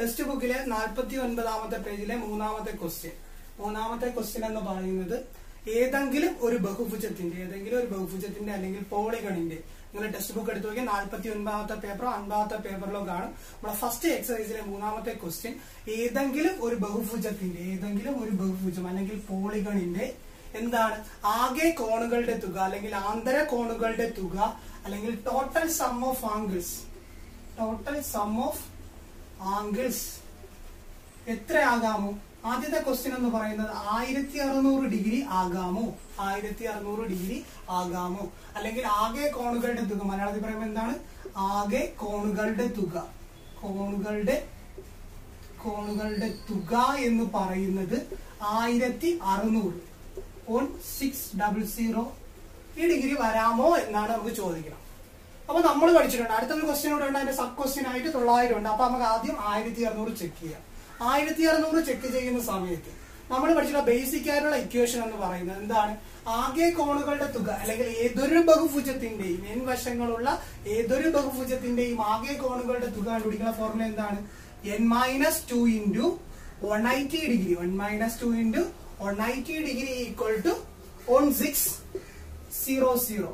text ബുക്കിലെ നാൽപ്പത്തി ഒൻപതാമത്തെ പേജിലെ മൂന്നാമത്തെ ക്വസ്റ്റ്യൻ മൂന്നാമത്തെ ക്വസ്റ്റ്യൻ എന്ന് പറയുന്നത് ഏതെങ്കിലും ഒരു ബഹുഭുജത്തിന്റെ ഏതെങ്കിലും ഒരു ബഹുഭുജത്തിന്റെ അല്ലെങ്കിൽ പോളിഗണിന്റെ നിങ്ങൾ ടെക്സ്റ്റ് ബുക്ക് എടുത്തു നോക്കിയാൽ നാൽപ്പത്തി ഒൻപതാമത്തെ പേപ്പറോ അൻപതാമത്തെ പേപ്പറിലോ കാണും നമ്മുടെ ഫസ്റ്റ് എക്സസൈസിലെ മൂന്നാമത്തെ ക്വസ്റ്റ്യൻ ഏതെങ്കിലും ഒരു ബഹുഭുജത്തിന്റെ ഏതെങ്കിലും ഒരു ബഹുഭുജം അല്ലെങ്കിൽ പോളിഗണിന്റെ എന്താണ് ആകെ കോണുകളുടെ തുക അല്ലെങ്കിൽ ആന്തര കോണുകളുടെ തുക അല്ലെങ്കിൽ total sum of angles total sum of angles എത്രയാകാമോ ആദ്യത്തെ ക്വസ്റ്റ്യൻ എന്ന് പറയുന്നത് ആയിരത്തി അറുന്നൂറ് ഡിഗ്രി ആകാമോ ആയിരത്തി അറുന്നൂറ് ഡിഗ്രി ആകാമോ അല്ലെങ്കിൽ ആകെ കോണുകളുടെ തുക മലയാളത്തിൽ പറയുമ്പോൾ എന്താണ് ആകെ കോണുകളുടെ തുക കോണുകളുടെ കോണുകളുടെ തുക എന്ന് പറയുന്നത് ആയിരത്തി അറുന്നൂറ് ഓൺ സിക്സ് ഡബിൾ സീറോ ഈ ഡിഗ്രി വരാമോ എന്നാണ് നമുക്ക് ചോദിക്കണം അപ്പൊ നമ്മൾ പഠിച്ചിട്ടുണ്ട് അടുത്തൊരു ക്വസ്റ്റ്യൻ കൂടെ ഉണ്ട് അതിന്റെ സബ് ക്വസ്റ്റ്യൻ ആയിട്ട് തൊള്ളായിരം ഉണ്ട് അപ്പൊ നമുക്ക് ആദ്യം ആയിരത്തി അറുന്നൂറ് ചെക്ക് ചെയ്യാം ആയിരത്തി അറുന്നൂറ് ചെക്ക് ചെയ്യുന്ന സമയത്ത് നമ്മൾ പഠിച്ചിട്ടുള്ള ബേസിക് ആയിട്ടുള്ള ഇക്വേഷൻ എന്ന് പറയുന്നത് എന്താണ് ആകെ കോണുകളുടെ തുക അല്ലെങ്കിൽ ഏതൊരു ബഹുഭുജത്തിന്റെയും എൻ വശങ്ങളുള്ള ഏതൊരു ബഹുഭുജത്തിന്റെയും ആകെ കോണുകളുടെ തുക കണ്ടുപിടിക്കുന്ന ഫോർമുല എന്താണ് N minus two into one eighty degree one minus two into one eighty degree equal to one six zero zero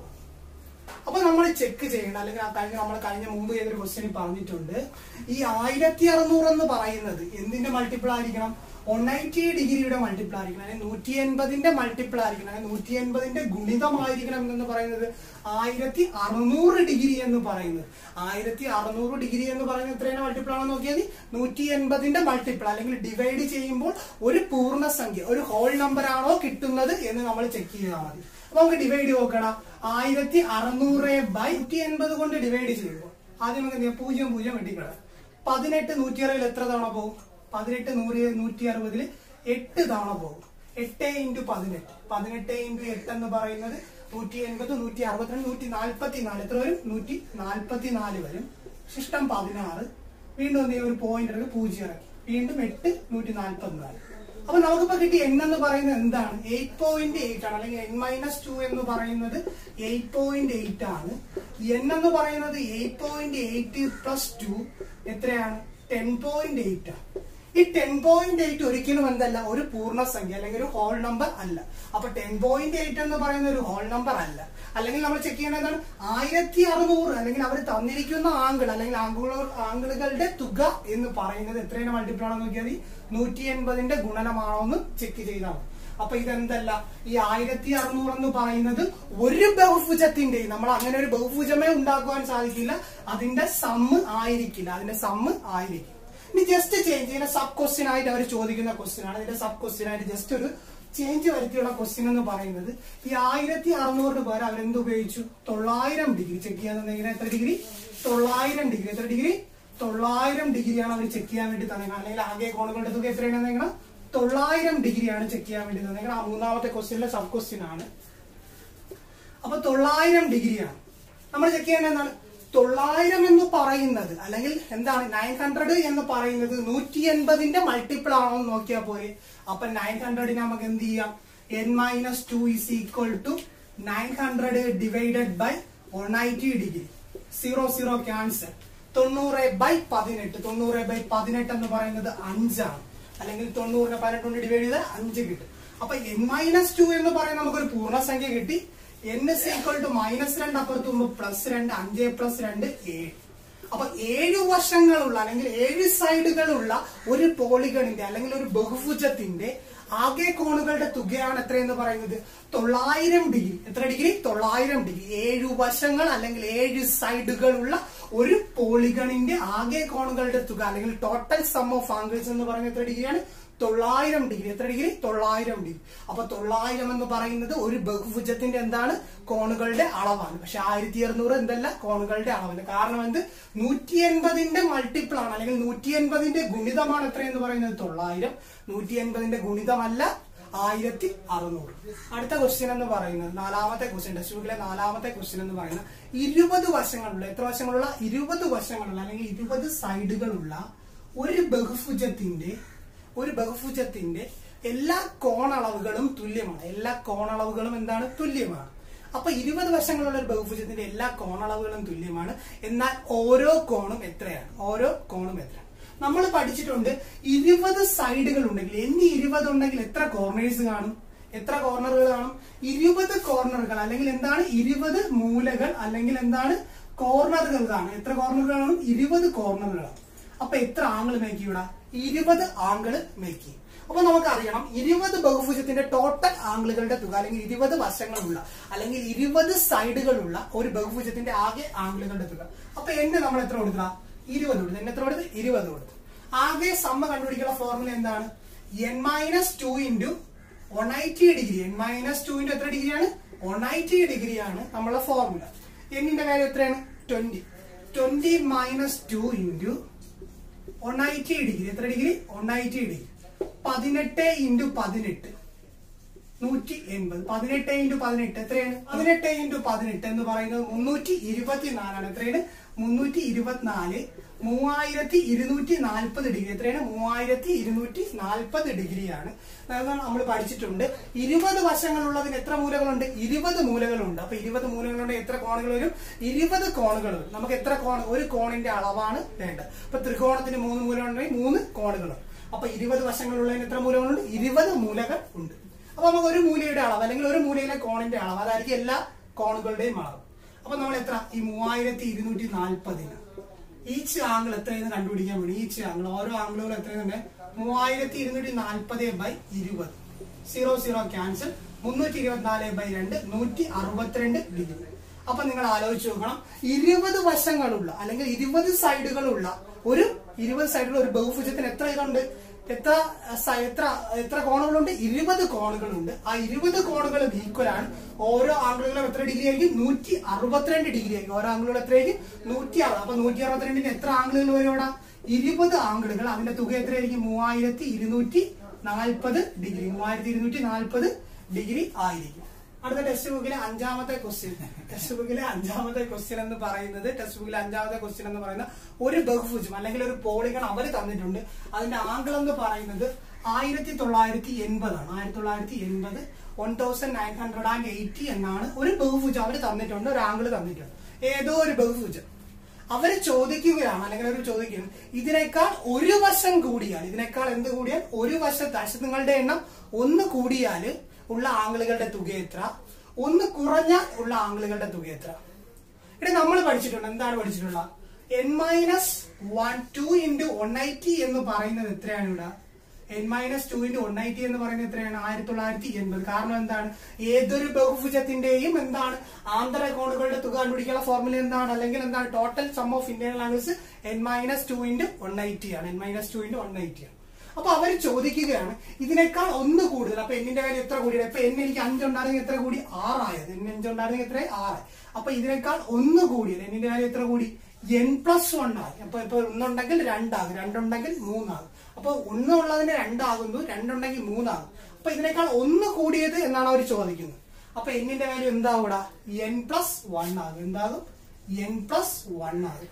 അപ്പൊ നമ്മൾ ചെക്ക് ചെയ്യണം അല്ലെങ്കിൽ ആ കഴിഞ്ഞ നമ്മൾ കഴിഞ്ഞ മുമ്പ് ചെയ്തൊരു ക്വസ്റ്റ്യൻ പറഞ്ഞിട്ടുണ്ട് ഈ ആയിരത്തി അറുന്നൂറ് എന്ന് പറയുന്നത് എന്തിന്റെ മൾട്ടിപ്പിൾ ആയിരിക്കണം വൺ എയ്റ്റി ഡിഗ്രിയുടെ മൾട്ടിപ്പിൾ ആയിരിക്കണം അല്ലെങ്കിൽ നൂറ്റി എൺപതിന്റെ മൾട്ടിപ്പിൾ ആയിരിക്കണം അല്ലെങ്കിൽ നൂറ്റി എൺപതിന്റെ ഗുണിതമായിരിക്കണം എന്ന് പറയുന്നത് ആയിരത്തി അറുന്നൂറ് ഡിഗ്രി എന്ന് പറയുന്നത് ആയിരത്തി അറുന്നൂറ് ഡിഗ്രി എന്ന് പറയുന്നത് എത്രയാണ് മൾട്ടിപ്പിൾ ആണെന്ന് നോക്കിയാൽ നൂറ്റി എൺപതിന്റെ മൾട്ടിപ്പിൾ അല്ലെങ്കിൽ ഡിവൈഡ് ചെയ്യുമ്പോൾ ഒരു പൂർണ്ണസംഖ്യ ഒരു ഹോൾ നമ്പർ ആണോ കിട്ടുന്നത് എന്ന് നമ്മൾ ചെക്ക് ചെയ്താൽ മതി അപ്പൊ നമുക്ക് ഡിവൈഡ് നോക്കണം ആയിരത്തി അറുന്നൂറ് ബൈ നൂറ്റി എൺപത് കൊണ്ട് ഡിവൈഡ് ചെയ്യുമ്പോൾ ആദ്യം നമുക്ക് എന്ത് ചെയ്യാം പൂജ്യം പൂജ്യം വെട്ടിക്കള പതിനെട്ട് നൂറ്റി അറുപതിൽ എത്ര തവണ പോകും പതിനെട്ട് നൂറ് നൂറ്റി അറുപതിൽ എട്ട് തവണ പോകും എട്ട് ഇൻറ്റു പതിനെട്ട് പതിനെട്ട് ഇൻറ്റു എട്ട് എന്ന് പറയുന്നത് നൂറ്റി എൺപത് നൂറ്റി അറുപത്തിരണ്ട് നൂറ്റി നാൽപ്പത്തി നാല് എത്ര വരും നൂറ്റി നാൽപ്പത്തി നാല് വരും ശിഷ്ടം പതിനാറ് വീണ്ടും എന്ത് ചെയ്യും ഒരു പോയിന്റ് ഇറക്കി പൂജ്യം ഇറക്കി വീണ്ടും എട്ട് നൂറ്റി നാൽപ്പത്തി നാല് അപ്പൊ നമുക്കിപ്പോ കിട്ടിയ എൻ എന്ന് പറയുന്നത് എന്താണ് എയ്റ്റ് പോയിന്റ് എയ്റ്റ് ആണ് അല്ലെങ്കിൽ എൻ മൈനസ് ടു എന്ന് പറയുന്നത് എയ്റ്റ് പോയിന്റ് എയ്റ്റ് ആണ് എൻ എന്ന് പറയുന്നത് eight point eight plus two എത്രയാണ് ടെൻ പോയിന്റ് എയ്റ്റ് ആണ് ഈ ടെൻ പോയിന്റ് എയ്റ്റ് ഒരിക്കലും എന്തല്ല ഒരു പൂർണ്ണസംഖ്യ അല്ലെങ്കിൽ ഒരു ഹോൾ നമ്പർ അല്ല അപ്പൊ ടെൻ പോയിന്റ് എയ്റ്റ് എന്ന് പറയുന്ന ഒരു ഹോൾ നമ്പർ അല്ല അല്ലെങ്കിൽ നമ്മൾ ചെക്ക് ചെയ്യേണ്ടത് എന്താണ് ആയിരത്തി അറുന്നൂറ് അല്ലെങ്കിൽ അവർ തന്നിരിക്കുന്ന ആംഗിൾ അല്ലെങ്കിൽ ആംഗിളോ ആംഗിളുകളുടെ തുക എന്ന് പറയുന്നത് എത്രയാണ് മൾട്ടിപ്പിൾ ആണെന്ന് നോക്കിയാൽ നൂറ്റി എൺപതിന്റെ ഗുണനമാണോ എന്ന് ചെക്ക് ചെയ്താൽ മതി അപ്പൊ ഇതെന്തല്ല ഈ ആയിരത്തി അറുന്നൂറ് എന്ന് പറയുന്നത് ഒരു ബഹുഭുജത്തിന്റെയും നമ്മൾ അങ്ങനെ ഒരു ബഹുഭുജമേ ഉണ്ടാക്കുവാൻ സാധിക്കില്ല അതിന്റെ സമ്മ് ആയിരിക്കില്ല അതിന്റെ സമ്മ് ആയിരിക്കും ഇനി ജസ്റ്റ് ചേഞ്ച് ചെയ്യുന്ന സബ് ക്വസ്റ്റ്യൻ ആയിട്ട് അവർ ചോദിക്കുന്ന ക്വസ്റ്റ്യൻ ആണ് ഇതിന്റെ സബ് ക്വസ്റ്റ്യൻ ആയിട്ട് ജസ്റ്റ് ഒരു ചേഞ്ച് വരുത്തിയുള്ള ക്വസ്റ്റ്യൻ എന്ന് പറയുന്നത് ഈ ആയിരത്തി അറുന്നൂറിന് പകരം അവരെന്ത് ഉപയോഗിച്ചു തൊള്ളായിരം ഡിഗ്രി ചെക്ക് ചെയ്യാൻ തന്നെങ്കിൽ എത്ര ഡിഗ്രി തൊള്ളായിരം ഡിഗ്രി എത്ര ഡിഗ്രി തൊള്ളായിരം ഡിഗ്രിയാണ് അവർ ചെക്ക് ചെയ്യാൻ വേണ്ടി തന്നേക്കണം അല്ലെങ്കിൽ ആകെ കോണുകളുടെ തുക എത്രയാണ് തന്നേക്കണം തൊള്ളായിരം ഡിഗ്രിയാണ് ചെക്ക് ചെയ്യാൻ വേണ്ടി തന്നേക്കണം ആ മൂന്നാമത്തെ ക്വസ്റ്റ്യനിലെ സബ് ക്വസ്റ്റ്യൻ ആണ് അപ്പൊ തൊള്ളായിരം ഡിഗ്രിയാണ് നമ്മൾ ചെക്ക് ചെയ്യേണ്ടത് എന്താണ് തൊള്ളായിരം എന്ന് പറയുന്നത് അല്ലെങ്കിൽ എന്താണ് നയൻ ഹൺഡ്രഡ് എന്ന് പറയുന്നത് നൂറ്റി എൺപതിന്റെ മൾട്ടിപ്പിൾ ആണോ എന്ന് നോക്കിയാൽ പോരെ അപ്പൊ നയൻ ഹൺഡ്രഡിന് നമുക്ക് എന്ത് ചെയ്യാം N minus two is equal to nine hundred divided by one eighty degree zero zero cancel തൊണ്ണൂറ് ബൈ പതിനെട്ട് തൊണ്ണൂറ് ബൈ പതിനെട്ട് എന്ന് പറയുന്നത് അഞ്ചാണ് അല്ലെങ്കിൽ തൊണ്ണൂറിനെ പതിനെട്ട് കൊണ്ട് ഡിവൈഡ് ചെയ്താൽ അഞ്ച് കിട്ടും അപ്പൊ എൻ മൈനസ് ടു എന്ന് പറയുന്ന നമുക്കൊരു പൂർണ്ണസംഖ്യ കിട്ടി N is equal to minus രണ്ട് അപ്പുറത്തുമ്പോ പ്ലസ് രണ്ട് അഞ്ച് പ്ലസ് രണ്ട് ഏഴ് അപ്പൊ ഏഴു വശങ്ങളുള്ള അല്ലെങ്കിൽ ഏഴ് സൈഡുകളുള്ള ഒരു പോളിഗണിന്റെ അല്ലെങ്കിൽ ഒരു ബഹുഭുജത്തിന്റെ ആകെ കോണുകളുടെ തുകയാണ് എത്രയെന്ന് പറയുന്നത് തൊള്ളായിരം ഡിഗ്രി എത്ര ഡിഗ്രി തൊള്ളായിരം ഡിഗ്രി ഏഴു വശങ്ങൾ അല്ലെങ്കിൽ ഏഴ് സൈഡുകളുള്ള ഒരു പോളിഗണിന്റെ ആകെ കോണുകളുടെ തുക അല്ലെങ്കിൽ ടോട്ടൽ സം ഓഫ് ആംഗിൾസ് എന്ന് പറയുന്നത് എത്ര ഡിഗ്രിയാണ് തൊള്ളായിരം ഡിഗ്രി എത്ര ഡിഗ്രി തൊള്ളായിരം ഡിഗ്രി അപ്പൊ തൊള്ളായിരം എന്ന് പറയുന്നത് ഒരു ബഹുഭുജത്തിന്റെ എന്താണ് കോണുകളുടെ അളവാണ് പക്ഷെ ആയിരത്തി അറുന്നൂറ് എന്തല്ല കോണുകളുടെ അളവല്ല കാരണം എന്ത് നൂറ്റി എൺപതിന്റെ മൾട്ടിപ്പിൾ ആണ് അല്ലെങ്കിൽ നൂറ്റി എൺപതിന്റെ ഗുണിതമാണ് എത്രയെന്ന് പറയുന്നത് തൊള്ളായിരം നൂറ്റി എൺപതിന്റെ ഗുണിതമല്ല ആയിരത്തി അറുന്നൂറ് അടുത്ത ക്വസ്റ്റ്യൻ എന്ന് പറയുന്നത് നാലാമത്തെ ക്വസ്റ്റ്യൻ ടെക്സ്റ്റ് ബുക്കിലെ നാലാമത്തെ ക്വസ്റ്റ്യൻ എന്ന് പറയുന്നത് ഇരുപത് വശങ്ങളുള്ള എത്ര വശങ്ങളുള്ള ഇരുപത് വശങ്ങളുള്ള അല്ലെങ്കിൽ ഇരുപത് സൈഡുകളുള്ള ഒരു ബഹുഭുജത്തിന്റെ ഒരു ബഹുഭുജത്തിന്റെ എല്ലാ കോണളവുകളും തുല്യമാണ് എല്ലാ കോണളവുകളും എന്താണ് തുല്യമാണ് അപ്പൊ ഇരുപത് വശങ്ങളുള്ള ഒരു ബഹുഭുജത്തിന്റെ എല്ലാ കോണളവുകളും തുല്യമാണ് എന്നാൽ ഓരോ കോണും എത്രയാണ് ഓരോ കോണും എത്രയാണ് നമ്മൾ പഠിച്ചിട്ടുണ്ട് ഇരുപത് സൈഡുകൾ ഉണ്ടെങ്കിൽ എന്നി ഇരുപത് ഉണ്ടെങ്കിൽ എത്ര കോർണേഴ്സ് കാണും എത്ര കോർണറുകൾ കാണും ഇരുപത് കോർണറുകൾ അല്ലെങ്കിൽ എന്താണ് ഇരുപത് മൂലകൾ അല്ലെങ്കിൽ എന്താണ് കോർണറുകൾ കാണും എത്ര കോർണറുകൾ കാണും ഇരുപത് കോർണറുകളാണ് അപ്പൊ എത്ര ആംഗിൾ മേക്ക് ചെയ്യൂടാ ഇരുപത് ആംഗിൾ മേക്ക് ചെയ്യും അപ്പൊ നമുക്കറിയണം ഇരുപത് ബഹുഭുജത്തിന്റെ ടോട്ടൽ ആംഗിളുകളുടെ തുക അല്ലെങ്കിൽ ഇരുപത് വശങ്ങളുള്ള അല്ലെങ്കിൽ ഇരുപത് സൈഡുകളുള്ള ഒരു ബഹുഭുജത്തിന്റെ ആകെ ആംഗിളുകളുടെ തുക അപ്പൊ എന്നെ നമ്മൾ എത്ര കൊടുക്കുക ഇരുപത് കൊടുത്തു എന്നെ എത്ര കൊടുത്ത് ഇരുപത് കൊടുത്തു ആകെ സമ്മ കണ്ടുപിടിക്കുന്ന ഫോർമുല എന്താണ് N minus two into one eighty degree N minus two into എത്ര ഡിഗ്രിയാണ് വൺ എയ്റ്റി ഡിഗ്രിയാണ് നമ്മളെ ഫോർമുല എന്നിന്റെ കാര്യം എത്രയാണ് twenty twenty minus two into one eighty degree എത്ര ഡിഗ്രി വൺ എയ്റ്റി ഡിഗ്രി പതിനെട്ട് ഇൻറ്റു പതിനെട്ട് നൂറ്റി എൺപത് പതിനെട്ട് ഇൻറ്റു പതിനെട്ട് എത്രയാണ് പതിനെട്ട് ഇൻറ്റു പതിനെട്ട് എന്ന് പറയുന്നത് മുന്നൂറ്റി ഇരുപത്തിനാലാണ് എത്രയാണ് മുന്നൂറ്റി ഇരുപത്തിനാല് മൂവായിരത്തി ഇരുന്നൂറ്റി നാൽപ്പത് ഡിഗ്രി എത്രയാണ് മൂവായിരത്തി ഇരുന്നൂറ്റി നാൽപ്പത് ഡിഗ്രിയാണ് അതാണ് നമ്മൾ പഠിച്ചിട്ടുണ്ട് ഇരുപത് വശങ്ങളുള്ളതിന് എത്ര മൂലകളുണ്ട് ഇരുപത് മൂലകളുണ്ട് അപ്പൊ ഇരുപത് മൂലകളുണ്ട് എത്ര കോണുകൾ വരും ഇരുപത് കോണുകൾ വരും നമുക്ക് എത്ര കോൺ ഒരു കോണിന്റെ അളവാണ് വേണ്ടത് അപ്പൊ ത്രികോണത്തിന് മൂന്ന് മൂലകളുണ്ടെങ്കിൽ മൂന്ന് കോണുകൾ അപ്പൊ ഇരുപത് വശങ്ങളുള്ളതിന് എത്ര മൂലകളുണ്ട് ഇരുപത് മൂലകൾ ഉണ്ട് അപ്പൊ നമുക്ക് ഒരു മൂലയുടെ അളവ് അല്ലെങ്കിൽ ഒരു മൂലയിലെ കോണിന്റെ അളവ് അതായിരിക്കും എല്ലാ കോണുകളുടെയും അളവ് അപ്പൊ നമ്മൾ എത്ര ഈ മൂവായിരത്തി ഇരുന്നൂറ്റി നാൽപ്പതിന് ഈച്ച് ആംഗിൾ എത്രയെന്ന് കണ്ടുപിടിക്കാൻ വേണ്ടി ഈച്ച് ആംഗിൾ ഓരോ ആംഗിളുകളും എത്രയെന്നുണ്ട് മൂവായിരത്തി ഇരുന്നൂറ്റി നാൽപ്പത് ബൈ ഇരുപത് സീറോ സീറോ ക്യാൻസൽ മുന്നൂറ്റി ഇരുപത്തിനാല് ബൈ രണ്ട് നൂറ്റി അറുപത്തിരണ്ട് ഡിഗ്രി അപ്പൊ നിങ്ങൾ ആലോചിച്ച് നോക്കണം ഇരുപത് വശങ്ങളുള്ള അല്ലെങ്കിൽ ഇരുപത് സൈഡുകളുള്ള ഒരു ഇരുപത് സൈഡുള്ള ഒരു ബഹുഭുജത്തിന് എത്ര ഇതുണ്ട് എത്ര സ- എത്ര എത്ര കോണുകളുണ്ട് ഇരുപത് കോണുകളുണ്ട് ആ ഇരുപത് കോണുകളും ഈക്വൽ ആണ് ഓരോ ആംഗിളുകളും എത്ര ഡിഗ്രി ആയിരിക്കും നൂറ്റി അറുപത്തിരണ്ട് ഡിഗ്രി ആയിരിക്കും ഓരോ ആംഗിളുകളും എത്രയായിരിക്കും നൂറ്റി അറുപത് അപ്പൊ നൂറ്റി അറുപത്തിരണ്ടിന് എത്ര ആംഗിളുകൾ വരും ഇവിടെ ഇരുപത് ആംഗിളുകൾ അതിന്റെ തുക എത്രയായിരിക്കും മൂവായിരത്തി ഇരുന്നൂറ്റി നാൽപ്പത് ഡിഗ്രി മൂവായിരത്തി ഇരുന്നൂറ്റി നാൽപ്പത് ഡിഗ്രി ആയിരിക്കും അടുത്ത ടെക്സ്റ്റ് ബുക്കിലെ അഞ്ചാമത്തെ ക്വസ്റ്റ്യൻ ടെക്സ്റ്റ് ബുക്കിലെ അഞ്ചാമത്തെ ക്വസ്റ്റ്യൻ എന്ന് പറയുന്നത് ടെക്സ്റ്റ് ബുക്കിലെ അഞ്ചാമത്തെ ക്വസ്റ്റ്യൻ എന്ന് പറയുന്ന ഒരു ബഹുഭുജം അല്ലെങ്കിൽ ഒരു പോളിഗൺ അവർ തന്നിട്ടുണ്ട് അതിന്റെ ആംഗിൾ എന്ന് പറയുന്നത് ആയിരത്തി തൊള്ളായിരത്തി എൺപതാണ് ആയിരത്തി തൊള്ളായിരത്തി എൺപത് one thousand nine hundred and eighty എന്നാണ് ഒരു ബഹുഭുജം അവർ തന്നിട്ടുണ്ട് ഒരു ആംഗിൾ തന്നിട്ടുണ്ട് ഏതോ ഒരു ബഹുഭുജം അവര് ചോദിക്കുകയാണ് അല്ലെങ്കിൽ അവർ ചോദിക്കുന്നു ഇതിനേക്കാൾ ഒരു വശം കൂടിയാൽ ഇതിനേക്കാൾ എന്ത് കൂടിയാൽ ഒരു വശത്ത് അശ്വങ്ങളുടെ എണ്ണം ഒന്ന് കൂടിയാൽ ഉള്ള ആംഗിളുകളുടെ തുക എത്ര ഒന്ന് കുറഞ്ഞാൽ ഉള്ള ആംഗിളുകളുടെ തുക എത്ര ഇവിടെ നമ്മൾ പഠിച്ചിട്ടുണ്ട് എന്താണ് പഠിച്ചിട്ടുള്ളത് N minus one two into one eighty എന്ന് പറയുന്നത് എത്രയാണ് ഇവിടെ N minus two into one eighty എന്ന് പറയുന്നത് എത്രയാണ് ആയിരത്തി തൊള്ളായിരത്തി എൺപത് കാരണം എന്താണ് ഏതൊരു ബഹുഭുജത്തിന്റെയും എന്താണ് ആന്തര കോണുകളുടെ തുക കണ്ടുപിടിക്കാനുള്ള ഫോർമുല എന്താണ് അല്ലെങ്കിൽ എന്താണ് total sum of internal angles N minus two into one eighty ആണ് N minus two into one eighty ആണ് അപ്പൊ അവർ ചോദിക്കുകയാണ് ഇതിനേക്കാൾ ഒന്ന് കൂടുതൽ അപ്പൊ എന്നിന്റെ കാര്യം എത്ര കൂടി അപ്പൊ എന്നെ എനിക്ക് അഞ്ചുണ്ടായിരുന്നെങ്കിൽ എത്ര കൂടി ആറായത് എന്നെ അഞ്ചുണ്ടായിരുന്നെങ്കിൽ എത്ര ആറ് അപ്പൊ ഇതിനേക്കാൾ ഒന്ന് കൂടിയത് എന്നിന്റെ കാര്യം എത്ര കൂടി എൻ പ്ലസ് വൺ ആകും അപ്പൊ ഇപ്പൊ ഒന്നുണ്ടെങ്കിൽ രണ്ടാകും രണ്ടുണ്ടെങ്കിൽ മൂന്നാകും അപ്പൊ ഒന്നുള്ളതിന് രണ്ടാകുന്നു രണ്ടുണ്ടെങ്കിൽ മൂന്നാകും അപ്പൊ ഇതിനേക്കാൾ ഒന്ന് കൂടിയത് എന്നാണ് അവർ ചോദിക്കുന്നത് അപ്പൊ എന്നിന്റെ കാര്യം എന്താവും ഇവിടെ എൻ പ്ലസ് വൺ ആകും എന്താകും എൻ പ്ലസ് വൺ ആകും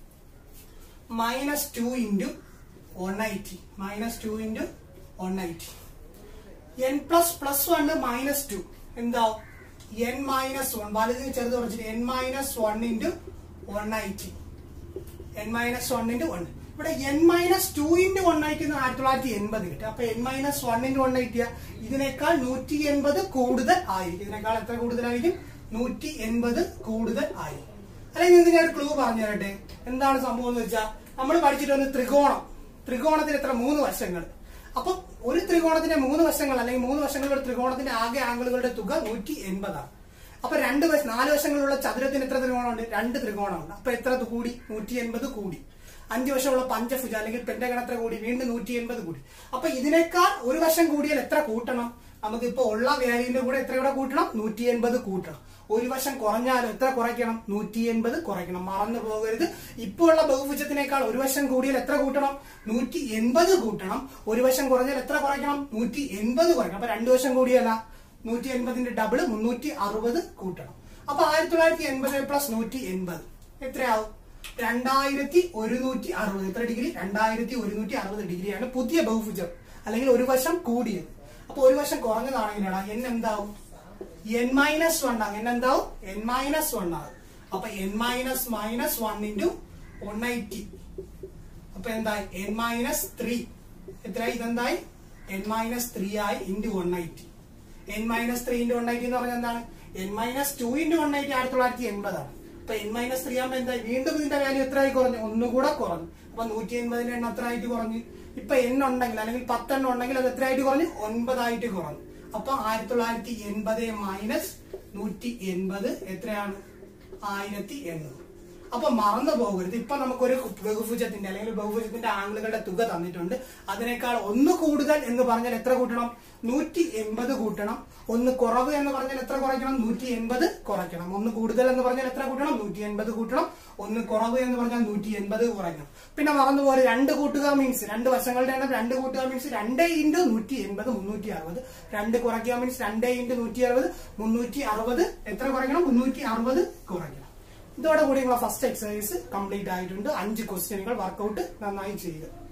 minus two into one eighty minus two into one eighty N plus plus one minus two എന്താവും എൻ മൈനസ് വൺ വലുതിന് ചെറുത് കുറച്ചിട്ട് N minus one into one eighty N minus one into one ഇവിടെ N minus two into one eighty ആയിരത്തി തൊള്ളായിരത്തി എൺപത് കിട്ടി അപ്പൊ N minus one into one എയ്റ്റിയ ഇതിനേക്കാൾ നൂറ്റി എൺപത് കൂടുതൽ ആയിരിക്കും ഇതിനേക്കാൾ എത്ര കൂടുതലായിരിക്കും നൂറ്റി എൺപത് കൂടുതൽ ആയിരിക്കും അല്ലെങ്കിൽ ഇത് ഞാൻ ഒരു ക്ലൂ പറഞ്ഞു തരട്ടെ എന്താണ് സംഭവം എന്ന് വെച്ചാൽ നമ്മൾ പഠിച്ചിട്ട് ത്രികോണം ത്രികോണത്തിന് എത്ര മൂന്ന് വശങ്ങൾ അപ്പൊ ഒരു ത്രികോണത്തിന്റെ മൂന്ന് വശങ്ങൾ അല്ലെങ്കിൽ മൂന്ന് വശങ്ങളുടെ ത്രികോണത്തിന്റെ ആകെ ആംഗിളുകളുടെ തുക നൂറ്റി എൺപതാണ് അപ്പൊ രണ്ട് വശം നാല് വശങ്ങളുള്ള ചതുരത്തിന് എത്ര ത്രികോണമുണ്ട് രണ്ട് ത്രികോണമുണ്ട് അപ്പൊ എത്ര കൂടി നൂറ്റി എൺപത് കൂടി അഞ്ച് വശമുള്ള പഞ്ചഭുജ അല്ലെങ്കിൽ പെന്റഗൺ എത്ര കൂടി വീണ്ടും നൂറ്റി എൺപത് കൂടി അപ്പൊ ഇതിനേക്കാൾ ഒരു വശം കൂടിയാൽ എത്ര കൂട്ടണം നമുക്കിപ്പോ ഉള്ള വാല്യൂവിന്റെ കൂടെ എത്ര കൂടെ കൂട്ടണം നൂറ്റി എൺപത് കൂട്ടണം ഒരു വശം കുറഞ്ഞാലും എത്ര കുറയ്ക്കണം നൂറ്റി എൺപത് കുറയ്ക്കണം മറന്നു പോകരുത് ഇപ്പോ ഉള്ള ബഹുഭുജത്തിനേക്കാൾ ഒരു വശം കൂടിയാൽ എത്ര കൂട്ടണം നൂറ്റി എൺപത് കൂട്ടണം ഒരു വശം കുറഞ്ഞാൽ എത്ര കുറയ്ക്കണം നൂറ്റി എൺപത് കുറയ്ക്കണം അപ്പൊ രണ്ടു വശം കൂടിയല്ല നൂറ്റി എൺപതിന്റെ ഡബിള് മുന്നൂറ്റി അറുപത് കൂട്ടണം അപ്പൊ ആയിരത്തി തൊള്ളായിരത്തി എൺപത് പ്ലസ് നൂറ്റി എൺപത് എത്രയാവും രണ്ടായിരത്തി ഒരുന്നൂറ്റി അറുപത് എത്ര ഡിഗ്രി രണ്ടായിരത്തി ഒരുന്നൂറ്റി അറുപത് ഡിഗ്രിയാണ് പുതിയ ബഹുഭുജം അല്ലെങ്കിൽ ഒരു വശം കൂടിയത് അപ്പൊ ഒരു വശം കുറഞ്ഞതാണെങ്കിലാണ് എൻ എന്താവും എൻ മൈനസ് വൺ ആകും എൻ എന്താവും എൻ മൈനസ് വൺ ആകും അപ്പൊ N minus minus one into one eighty അപ്പൊ എന്തായി എൻ മൈനസ് ത്രീ എത്രയായി ഇതെന്തായി എൻ മൈനസ് ത്രീ ആയി into one eighty N minus three into one eighty എന്ന് പറഞ്ഞാൽ എന്താണ് N minus two into one eighty ആയിരത്തി തൊള്ളായിരത്തി എൺപതാണ് അപ്പൊ എൻ മൈനസ് ത്രീ ആകുമ്പോൾ എന്തായി വീണ്ടും ഇതിന്റെ വാല്യൂ എത്രയായി കുറഞ്ഞു ഒന്നുകൂടെ കുറഞ്ഞു അപ്പൊ നൂറ്റി എൺപതിന്റെ എണ്ണം എത്ര ആയിട്ട് കുറഞ്ഞു ഇപ്പൊ എൻ ഉണ്ടെങ്കിൽ അല്ലെങ്കിൽ പത്തെണ്ണം ഉണ്ടെങ്കിൽ അത് എത്രയായിട്ട് കുറഞ്ഞു ഒൻപതായിട്ട് കുറഞ്ഞു അപ്പൊ ആയിരത്തി തൊള്ളായിരത്തി എൺപത് മൈനസ് നൂറ്റി എൺപത് എത്രയാണ് ആയിരത്തി എണ്ണൂറ് അപ്പൊ മറന്നു പോകരുത് ഇപ്പൊ നമുക്കൊരു ബഹുഭുജത്തിന്റെ അല്ലെങ്കിൽ ബഹുഭുജത്തിന്റെ ആംഗിളുകളുടെ തുക തന്നിട്ടുണ്ട് അതിനേക്കാൾ ഒന്ന് കൂടുതൽ എന്ന് പറഞ്ഞാൽ എത്ര കൂട്ടണം നൂറ്റി എൺപത് കൂട്ടണം ഒന്ന് കുറവ് എന്ന് പറഞ്ഞാൽ എത്ര കുറയ്ക്കണം നൂറ്റി എൺപത് കുറയ്ക്കണം ഒന്ന് കൂടുതൽ എന്ന് പറഞ്ഞാൽ എത്ര കൂട്ടണം നൂറ്റി എൺപത് കൂട്ടണം ഒന്ന് കുറവ് എന്ന് പറഞ്ഞാൽ നൂറ്റി എൺപത് കുറയ്ക്കണം പിന്നെ മറന്നു പോലെ രണ്ട് കൂട്ടുക മീൻസ് രണ്ട് വശങ്ങളുടെ എണ്ണം രണ്ട് കൂട്ടുക മീൻസ് രണ്ട് ഇൻറ്റു നൂറ്റി എൺപത് മുന്നൂറ്റി അറുപത് രണ്ട് കുറയ്ക്കുക മീൻസ് രണ്ട് ഇൻറ്റു നൂറ്റി അറുപത് മുന്നൂറ്റി അറുപത് എത്ര കുറയ്ക്കണം മുന്നൂറ്റി അറുപത് കുറയ്ക്കണം ഇതോടെ കൂടി നിങ്ങളെ ഫസ്റ്റ് എക്സസൈസ് കംപ്ലീറ്റ് ആയിട്ടുണ്ട് അഞ്ച് ക്വസ്റ്റ്യനുകൾ വർക്കൗട്ട് നന്നായി ചെയ്യുക